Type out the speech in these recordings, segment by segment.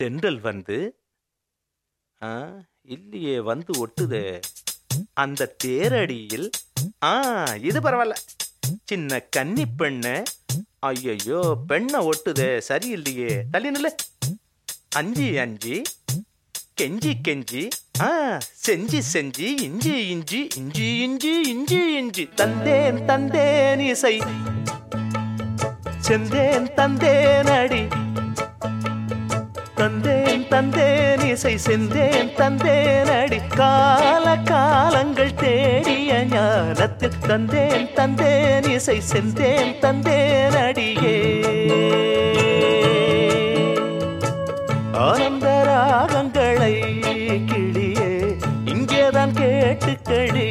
தென்றல் வந்து ஆ இல்லையே வந்து ஒட்டுதே அந்த தேரடியில் ஆ இது பரவாயில்ல சின்ன கன்னி பெண்ணு ஐயையோ பெண்ணை ஒட்டுதே சரியில்லையே தள்ளி நில்லு அஞ்சு அஞ்சு கெஞ்சி கெஞ்சி ஆ செஞ்சி செஞ்சி இஞ்சி இஞ்சி இஞ்சி இஞ்சி இஞ்சி இஞ்சி தந்தேன் தந்தேன் இசை செந்தேன் தந்தேன் அடி தந்தேன் தந்தேன் இசை செந்தேன் தந்தேன் அடி கால காலங்கள் தேடிய ஞானத்தில் தந்தேன் தந்தேன் இசை செந்தேன் தந்தேன் அடியே ஆனந்த ராகங்களை கிளியே இங்கேதான் கேட்டுக்கடி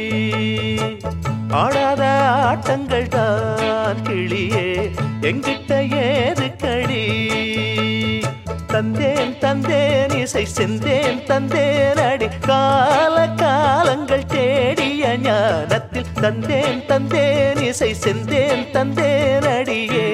ஆடாத ஆட்டங்கள் தான் கிளியே எங்கிட்ட ஏது கடி தந்தேன் தந்தேன் இசை செந்தேன் தந்தேன் அடி கால காலங்கள் தேடிய ஞானத்தில் தந்தேன் தந்தேன் இசை செந்தேன் தந்தேன் அடியே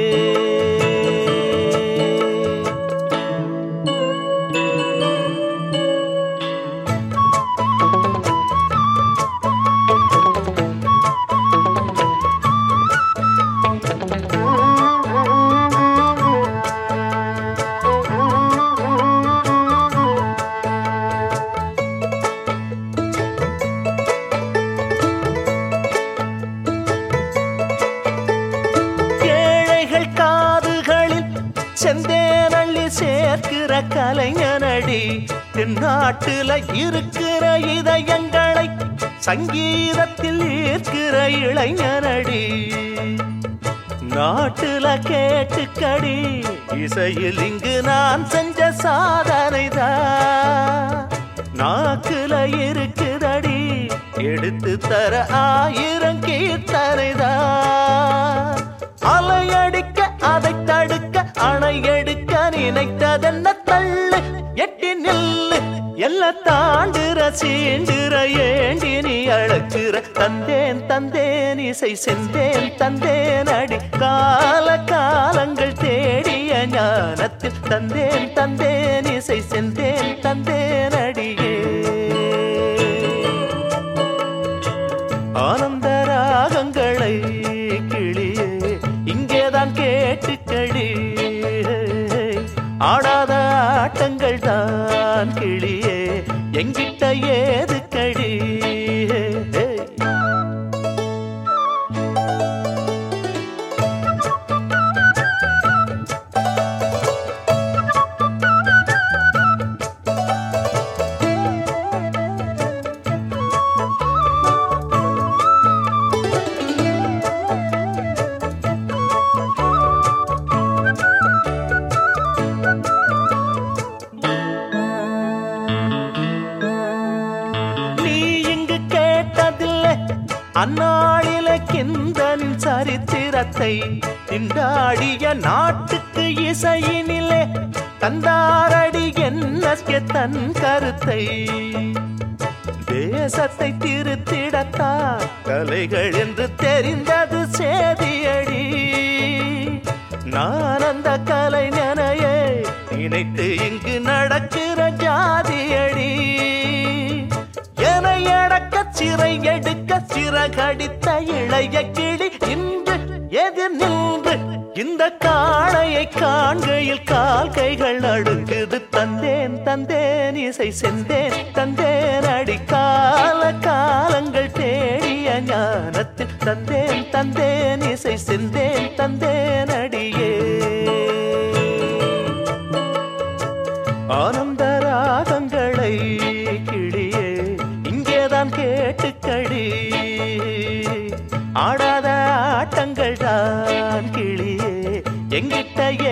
ஏழைகள் காதுகளில் செந்தேனள்ளி சேர்க்கிற கலைஞனடி தென்னாட்டுல இருக்கிற இதயங்களை சங்கீதத்தில் ஈர்க்கிற இளைஞனடி நாட்டுல கேட்டுக்கடி இசையில் இங்கு நான் செஞ்ச சாதனைதான் நாக்குல இருக்குதடி எடுத்து தர ஆயிரம் கீர்த்தனைதான் அலையடிக்க அதை தடுக்க அணை எடுக்க நினைத்ததென்ன தள்ளு எட்டி நில்லு எல்லாம் தாண்டுற சீண்டுற ஏண்டி நீ அழக்குற தந்தேன் தந்தேன் இசை செந்தேன் தந்தேன் அடி கால காலங்கள் தேடிய ஞானத்தில் தந்தேன் தந்தேன் இசை செந்தேன் தந்தேன் அடியே ஆனந்த ராகங்களை கிளியே இங்கேதான் கேட்டுக்கடி ஆடாத ஆட்டங்கள் தான் கிளியே எங்கிட்ட ஏது கடி நீ இங்கு கேட்டதில்லை அந்நாளில கிந்தனின் சரித்திரத்தை திண்டாடிய நாட்டுக்கு இசையினிலே தந்தாரடி என்ன தன் கருத்தை தேசத்தை திருத்திடத்தான் கலைகள் என்று தெரிந்தது சேதியடி நான் அந்த கலைஞனையே நினைத்து இங்கு நடக்கிற ஜாதியடி என அடக்க சிறை எடுக்க சிறகடித்த இளைய கிளி இன்று எதிர் நின்று இந்த காளையை காண்கையில் கால் கைகள் அடுக்குது தந்தேன் தந்தேன் இசை செந்தேன் தந்தேன் அடி கால காலங்கள் தேடிய ஞானத்தில் தந்தேன் தந்தேன் இசை செந்தேன் தந்தேன் அடியே ஆனந்த ராகங்களை கிளியே இங்கேதான் கேட்டுக்கடி ஆடாத ஆட்டங்கள் தான் கிளியே எங்கிட்ட